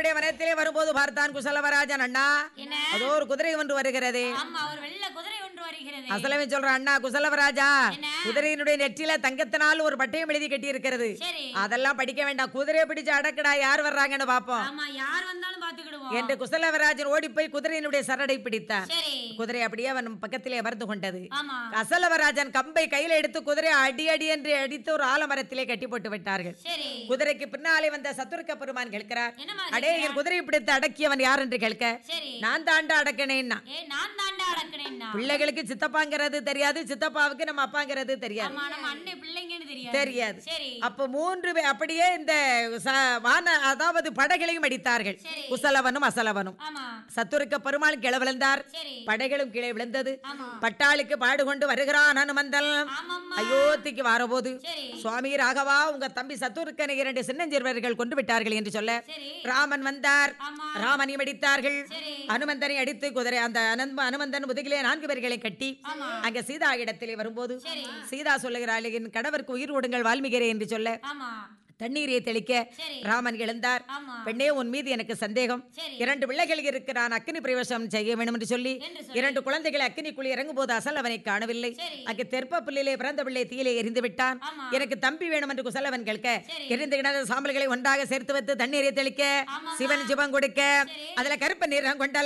குதிரையினுடைய வனத்திலே வரும்போது பார்த்தான் குசலவராஜன் அண்ணா என்ன அதோ ஒரு குதிரை ஒன்று வருகிறது ஆமா ஒரு வெள்ள குதிரை ஒன்று வருகிறது அசலவன் சொல்றான் அண்ணா குசலவராஜா என்ன? குதிரையினுடைய நெற்றில தங்கத்தினால் ஒரு பட்டயம் எழுதி கட்டி இருக்கிறது சரி அதெல்லாம் படிக்க வேண்டாம் குதிரையை பிடிச்சு அடக்கடா யார் வர்றாங்கன்னு பாப்போம் ஆமா யார் வந்தாலும் பாத்துக்கிடுவோம் என்று குசலவராஜன் ஓடி போய் குதிரையினுடைய சரடை பிடித்தான் சரி குதிரை அப்படியே அவன் பக்கத்திலே அமர்ந்து கொண்டது ஆமா அசலவராஜன் கம்பை கையில எடுத்து குதிரை அடி அடி என்று அடித்து ஒரு ஆலமரத்திலே கட்டி போட்டு விட்டார்கள் சரி குதிரைக்கு பின்னாலே வந்த சத்துருக்க பெருமான் கேட்கிறார் என்னம்மா அடே என் குதிரையை பிடித்து அடக்கியவன் யார் என்று கேட்க சரி நான் தாண்டா அடக்கினேன்னா ஏ நான் தாண்டா அடக்கினேன்னா பிள்ளைகளுக்கு சித்தப்பாங்கிறது தெரியாது சித்தப்பாவுக்கு நம்ம அப்பாங்கிறது தெரியாது ஆமா நம்ம அண்ணன் பிள்ளைங்கன்னு தெரியாது தெரியாது சரி அப்ப மூன்று பே- அப்படியே இந்த ச- வான அதாவது படைகளையும் அடித்தார்கள் சரி. குசலவனும் அசலவனும் ஆமா சத்துருக்க பெருமாள் கிள விழுந்தார் சரி படைகளும் கீழே விழுந்தது ஆமா பட்டாளுக்கு பாடு கொண்டு வருகிறான் ஹனுமந்தல் ஆமாம்மா அயோத்திக்கு வரபோது சரி சுவாமி ராகவா உங்க தம்பி சத்துருக்கனை இரண்டு சின்னஞ்சிறுவர்கள் கொண்டு விட்டார்கள் என்று சொல்ல சரி ராமன் வந்தார் ஆமா ராமனையும் அடித்தார்கள் சரி அனுமந்தனை அடித்து குதிரை அந்த அனந்த அனுமந்தன் முதுகிலே நான்கு பேர்களை கட்டி ஆமா அங்க சீதா இடத்திலே வரும்போது சரி சீதா சொல்லுகிறாள் என் கணவருக்கு உயிர் ஓடுங்கள் வால்மீகிரே என்று சொல்ல ஆமா தண்ணீரை தெளிக்க சரி ராமன் எழுந்தார் ஆமா பெண்ணே உன் மீது எனக்கு சந்தேகம் சரி இரண்டு பிள்ளைகள் இருக்கு நான் அக்னி பிரவேசம் செய்ய வேண்டும் என்று சொல்லி என்று சொல்லி இரண்டு குழந்தைகளை அக்னிக்குள் இறங்கும் போது அசல் அவனை காணவில்லை சரி அங்கு தெற்ப பிள்ளையிலே பிறந்த பிள்ளை தீயிலே எரிந்து விட்டான் ஆமா எனக்கு தம்பி வேணும் என்று குசலவன் கேட்க சரி எரிந்து கிடந்த சாம்பல்களை ஒன்றாக சேர்த்து வைத்து தண்ணீரை தெளிக்க ஆமா சிவன் சிவம் கொடுக்க சரி அதுல கருப்பு நிறம் கொண்ட